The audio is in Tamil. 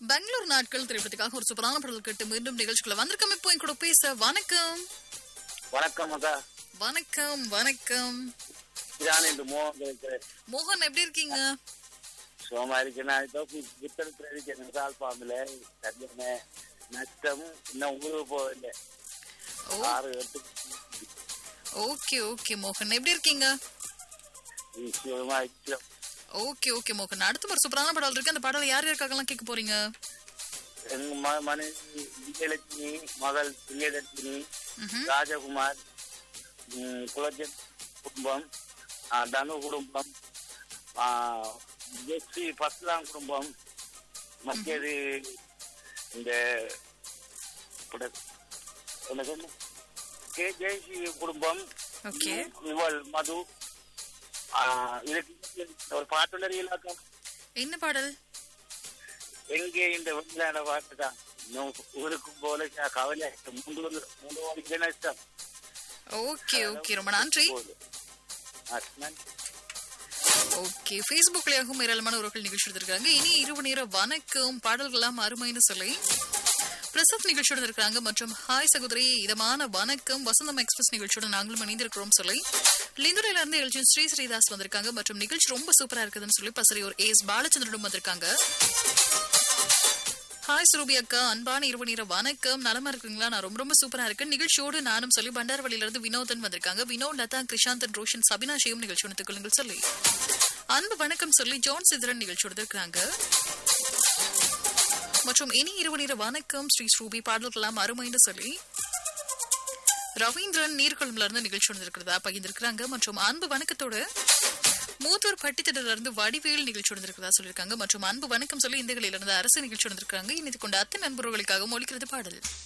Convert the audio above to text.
பெங்களூர் நாட்கள் திரைப்படத்துக்காக ஒரு சூப்பரான பாடல் கேட்டு மீண்டும் நிகழ்ச்சிக்குள்ள வந்திருக்கோம் இப்போ என் கூட பேச வணக்கம் வணக்கம் அக்கா வணக்கம் வணக்கம் இதான் இந்த மோகன் இருக்கிறேன் மோகன் எப்படி இருக்கீங்க சோமா இருக்கு நான் இப்போ புத்தகத்தில் இருக்கேன் சால் பாம்பில் சரியான நஷ்டம் இன்னும் ஊருக்கு போகல ஓ ஆறு எட்டு ஓகே ஓகே மோகன் எப்படி இருக்கீங்க விஷயமா இருக்கிறோம் ஓகே ஓகே மோகன் அடுத்த ஒரு சூப்பரான பாடல் இருக்கு அந்த பாடலை யார் யாருக்காகலாம் கேட்க போறீங்க எங்க ம மனைவி விஜயலட்சுமி மகள் பிரியலட்சுமி ம்ஹும். ராஜகுமார் ம், குலஜன் குடும்பம் ஆ, தனு குடும்பம் ஆ, ஜெஸ்ஸி பஸ்லாம் குடும்பம் மற்றது இந்த இப்படி- என்ன சொன்ன? கே ஜெயஸ்ரீ குடும்பம் ஓகே இவள் மது ஆ, இதுக்கு ஒரு பாட்டுள்ள இலாக்கம் என்ன பாடல் எங்கே இந்த வெளிநாட பாட்டுதான் இன்னும் ஊருக்கும் போல கவலை மூன்று மூன்று மணிக்கு நஷ்டம் ஓகே ஓகே ரொம்ப நன்றி போகுது. ஆ, நன்றி. ஓகே ஃபேஸ்புக்லயாகவும் ஏராளமான உறவுகள் நிகழ்ச்சி எடுத்திருக்காங்க இனி இரவு நேர வணக்கம் பாடல்கள்லாம் அருமைன்னு சொல்லி பிரசத் நிகழ்ச்சியோட இருக்காங்க மற்றும் ஹாய் சகோதரி இதமான வணக்கம் வசந்தம் எக்ஸ்பிரஸ் நிகழ்ச்சியோட நாங்களும் இணைந்திருக்கிறோம் சொல்லி லிந்துரையில இருந்து எழுச்சியும் ஸ்ரீ ஸ்ரீதாஸ் வந்திருக்காங்க மற்றும் நிகழ்ச்சி ரொம்ப சூப்பரா இருக்குதுன்னு சொல்லி பசரியோர் ஏஸ் பாலச்சந்திரனும் வந்திருக்காங்க ஹாய் சுரூபி அக்கா அன்பான இரவு நேர வணக்கம் நலமா இருக்குங்களா நான் ரொம்ப ரொம்ப சூப்பரா இருக்கேன் நிகழ்ச்சியோடு நானும் சொல்லி பண்டாரவழியில இருந்து வினோதன் வந்திருக்காங்க வினோத் லதா கிருஷாந்தன் ரோஷன் சபினா ஷேம் நிகழ்ச்சி ஒன்று கொள்ளுங்கள் சொல்லி அன்பு வணக்கம் சொல்லி ஜான் சிதரன் நிகழ்ச்சியோடு இருக்காங்க மற்றும் இனி இரவு நேர வணக்கம் ஸ்ரீ ஸ்ரூபி பாடல்களாம் அருமைன்னு சொல்லி ரவீந்திரன் நீர்கொழும்புல இருந்து நிகழ்ச்சி வந்திருக்கிறதா பகிர்ந்திருக்கிறாங்க மற்றும் அன்பு வணக்கத்தோடு மூத்தூர் பட்டித்திடல இருந்து வடிவேல் நிகழ்ச்சி வந்திருக்கிறதா சொல்லியிருக்காங்க மற்றும் அன்பு வணக்கம் சொல்லி இந்த இருந்து அரசு நிகழ்ச்சி வந்திருக்காங்க இணைத்து கொண்ட அத்தனை நண்பர்களுக்காக ஒழிக்கிறது பாடல்